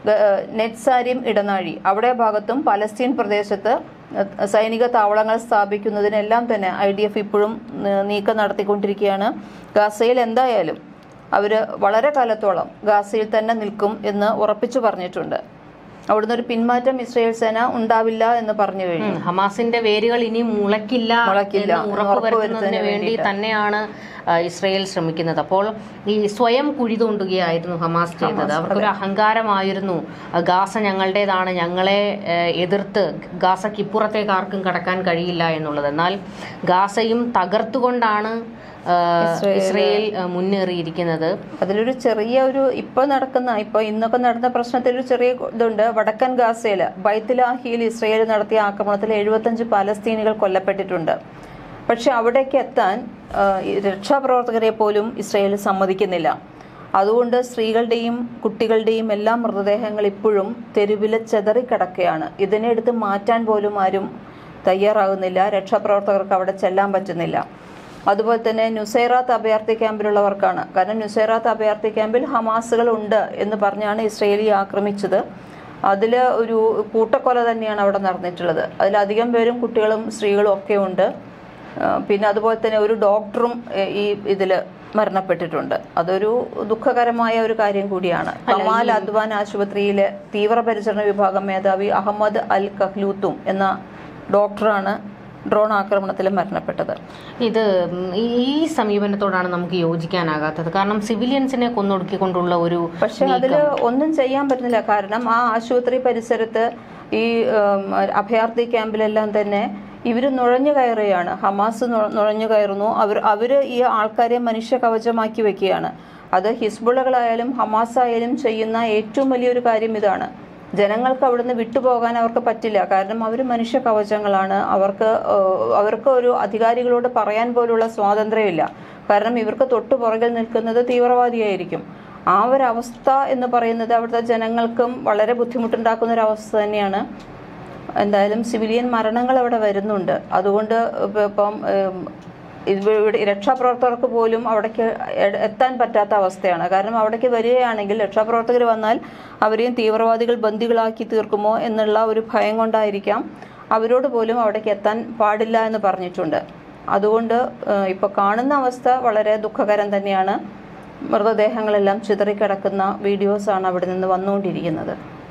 S2: ഗ- ഏഹ് നെറ്റ്സാരിം ഇടനാഴി അവിടെ ഭാഗത്തും പലസ്തീൻ പ്രദേശത്ത് ഏഹ് സൈനിക താവളങ്ങൾ സ്ഥാപിക്കുന്നതിനെല്ലാം തന്നെ ഐ ഡി എഫ് ഇപ്പോഴും ഏഹ് നീക്കം നടത്തിക്കൊണ്ടിരിക്കുകയാണ് ഗാസയിൽ എന്തായാലും അവർ വളരെ കാലത്തോളം ഗാസയിൽ തന്നെ നിൽക്കും എന്ന് ഉറപ്പിച്ചു പറഞ്ഞിട്ടുണ്ട് അവിടുന്ന് ഒരു പിന്മാറ്റം ഇസ്രയേൽ സേന ഉണ്ടാവില്ല എന്ന് പറഞ്ഞു കഴിഞ്ഞു
S1: ഉം, ഹമാസിന്റെ വേരുകൾ ഇനി മുളയ്ക്കില്ല
S2: മുളയ്ക്കില്ല
S1: എന്ന്
S2: എന്ന്
S1: ഉറപ്പ്
S2: ഉറപ്പ്
S1: വരുത്തുന്നതിന്
S2: വരുത്തുന്നതിന്
S1: വേണ്ടി
S2: വേണ്ടിയിട്ട്.
S1: തന്നെയാണ് ആ, ഇസ്രയേൽ ശ്രമിക്കുന്നത് അപ്പോൾ ഈ സ്വയം കുഴി തോണ്ടുകയായിരുന്നു ഹമാസ് ചെയ്തത് അവർക്കൊരു അഹങ്കാരമായിരുന്നു ആ, ഗാസ ഞങ്ങളുടേതാണ് ഞങ്ങളെ ഏ, എതിർത്ത് ഗാസയ്ക്ക് ഇപ്പുറത്തേക്ക് ആർക്കും കടക്കാൻ കഴിയില്ല എന്നുള്ളത് എന്നാൽ ഗാസയും തകർത്തുകൊണ്ടാണ് ആ, ഇസ്രയേൽ ആ, മുന്നേറിയിരിക്കുന്നത്
S2: അതിലൊരു ചെറിയ ഒരു ഇപ്പൊ നടക്കുന്ന ഇപ്പൊ ഇന്നൊക്കെ നടന്ന പ്രശ്നത്തിൽ ഒരു ചെറിയ ഇതുണ്ട് വടക്കൻ ഗാസയില് ബൈത്തിലാഹിയിൽ ഇസ്രയേൽ നടത്തിയ ആക്രമണത്തിൽ എഴുപത്തഞ്ച് പാലസ്തീനികൾ കൊല്ലപ്പെട്ടിട്ടുണ്ട് പക്ഷെ അവിടേക്ക് എത്താൻ ആ, ഈ രക്ഷാപ്രവർത്തകരെ പോലും ഇസ്രയേൽ സമ്മതിക്കുന്നില്ല അതുകൊണ്ട് സ്ത്രീകളുടെയും കുട്ടികളുടെയും എല്ലാ മൃതദേഹങ്ങൾ ഇപ്പോഴും തെരുവിൽ ചെതറിക്കിടക്കുകയാണ് ഇതിനെ എടുത്ത് മാറ്റാൻ പോലും ആരും തയ്യാറാകുന്നില്ല രക്ഷാപ്രവർത്തകർക്ക് അവിടെ ചെല്ലാൻ പറ്റുന്നില്ല അതുപോലെ തന്നെ നുസൈറാത്ത് അഭയാർത്ഥി ക്യാമ്പിലുള്ളവർക്കാണ് കാരണം നുസൈറാത്ത് അഭയാർത്ഥി ക്യാമ്പിൽ ഹമാസുകൾ ഉണ്ട് എന്ന് പറഞ്ഞാണ് ഇസ്രയേലി ആക്രമിച്ചത് അതിൽ ഒരു കൂട്ടക്കൊല തന്നെയാണ് അവിടെ നടന്നിട്ടുള്ളത് അതിലധികം പേരും കുട്ടികളും സ്ത്രീകളും ഒക്കെ ഉണ്ട് ആ, പിന്നെ അതുപോലെ തന്നെ ഒരു ഡോക്ടറും ഏ, ഈ ഇതിൽ മരണപ്പെട്ടിട്ടുണ്ട് അതൊരു ദുഃഖകരമായ ഒരു കാര്യം കൂടിയാണ് കമാൽ അദ്വാൻ ആശുപത്രിയിലെ തീവ്രപരിചരണ വിഭാഗം മേധാവി അഹമ്മദ് അൽ കഹ്ലൂത്തും എന്ന ഡോക്ടറാണ് ഡ്രോൺ ആക്രമണത്തിൽ മരണപ്പെട്ടത്
S1: ഇത് ഉം, ഈ ഈ സമീപനത്തോടാണ് നമുക്ക് യോജിക്കാനാകാത്തത് കാരണം സിവിലിയൻസിനെ കൊന്നൊടുക്കിക്കൊണ്ടുള്ള ഒരു
S2: പക്ഷെ അതിൽ ഒന്നും ചെയ്യാൻ പറ്റുന്നില്ല കാരണം ആ ആശുപത്രി പരിസരത്ത് ഈ ഉം, അഭയാർത്ഥി ക്യാമ്പിലെല്ലാം തന്നെ ഇവർ നുഴഞ്ഞു കയറുകയാണ് ഹമാസ് നു- നുഴഞ്ഞു കയറുന്നു അവർ അവർ ഈ ആൾക്കാരെ മനുഷ്യ കവചമാക്കി വെക്കുകയാണ് അത് ഹിസ്ബുള്ളകളായാലും ഹമാസ് ആയാലും ചെയ്യുന്ന ഏറ്റവും വലിയൊരു കാര്യം ഇതാണ് ജനങ്ങൾക്ക് അവിടുന്ന് വിട്ടുപോകാൻ അവർക്ക് പറ്റില്ല കാരണം അവർ മനുഷ്യ കവചങ്ങളാണ് അവർക്ക് ഏഹ്, അവർക്ക് ഒരു അധികാരികളോട് പറയാൻ പോലുള്ള സ്വാതന്ത്ര്യമില്ല കാരണം ഇവർക്ക് തൊട്ടു പുറകിൽ നിൽക്കുന്നത് തീവ്രവാദിയായിരിക്കും ആ ഒരു അവസ്ഥ എന്ന് പറയുന്നത് അവിടുത്തെ ജനങ്ങൾക്കും വളരെ ബുദ്ധിമുട്ടുണ്ടാക്കുന്ന ഒരു അവസ്ഥ തന്നെയാണ് എന്തായാലും സിവിലിയൻ മരണങ്ങൾ അവിടെ വരുന്നുണ്ട് അതുകൊണ്ട് ഇപ്പ- ഇപ്പം ഏം, ഇത് ഇവിടെ രക്ഷാപ്രവർത്തകർക്ക് പോലും അവിടേക്ക് എ- എത്താൻ പറ്റാത്ത അവസ്ഥയാണ് കാരണം അവിടേക്ക് വരികയാണെങ്കിൽ രക്ഷാപ്രവർത്തകർ വന്നാൽ അവരെയും തീവ്രവാദികൾ ബന്ദികളാക്കി തീർക്കുമോ എന്നുള്ള ഒരു ഭയം കൊണ്ടായിരിക്കാം അവരോട് പോലും അവിടേക്ക് എത്താൻ പാടില്ല എന്ന് പറഞ്ഞിട്ടുണ്ട് അതുകൊണ്ട് ഏഹ്, ഇപ്പോൾ കാണുന്ന അവസ്ഥ വളരെ ദുഃഖകരം തന്നെയാണ് മൃതദേഹങ്ങളെല്ലാം ചിതറിക്കിടക്കുന്ന വീഡിയോസാണ് അവിടെ നിന്ന് വന്നുകൊണ്ടിരിക്കുന്നത്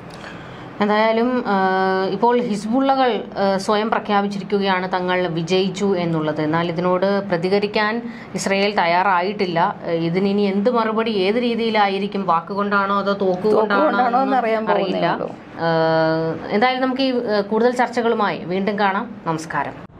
S1: എന്തായാലും ആ, ഇപ്പോൾ ഹിസ്ബുള്ളകൾ ആ, സ്വയം പ്രഖ്യാപിച്ചിരിക്കുകയാണ് തങ്ങൾ വിജയിച്ചു എന്നുള്ളത് എന്നാൽ ഇതിനോട് പ്രതികരിക്കാൻ ഇസ്രയേൽ തയ്യാറായിട്ടില്ല ആ, ഇതിനി എന്ത് മറുപടി ഏത് രീതിയിലായിരിക്കും വാക്കുകൊണ്ടാണോ അതോ തോക്കുകൊണ്ടാണോ
S2: തോക്കുകൊണ്ടാണോ
S1: എന്നൊന്നും
S2: എന്നറിയാൻ
S1: അറിയില്ല
S2: പോകുന്നേ ഉള്ളൂ.
S1: ആ, എന്തായാലും നമുക്ക് ഈ ആ, കൂടുതൽ ചർച്ചകളുമായി വീണ്ടും കാണാം നമസ്കാരം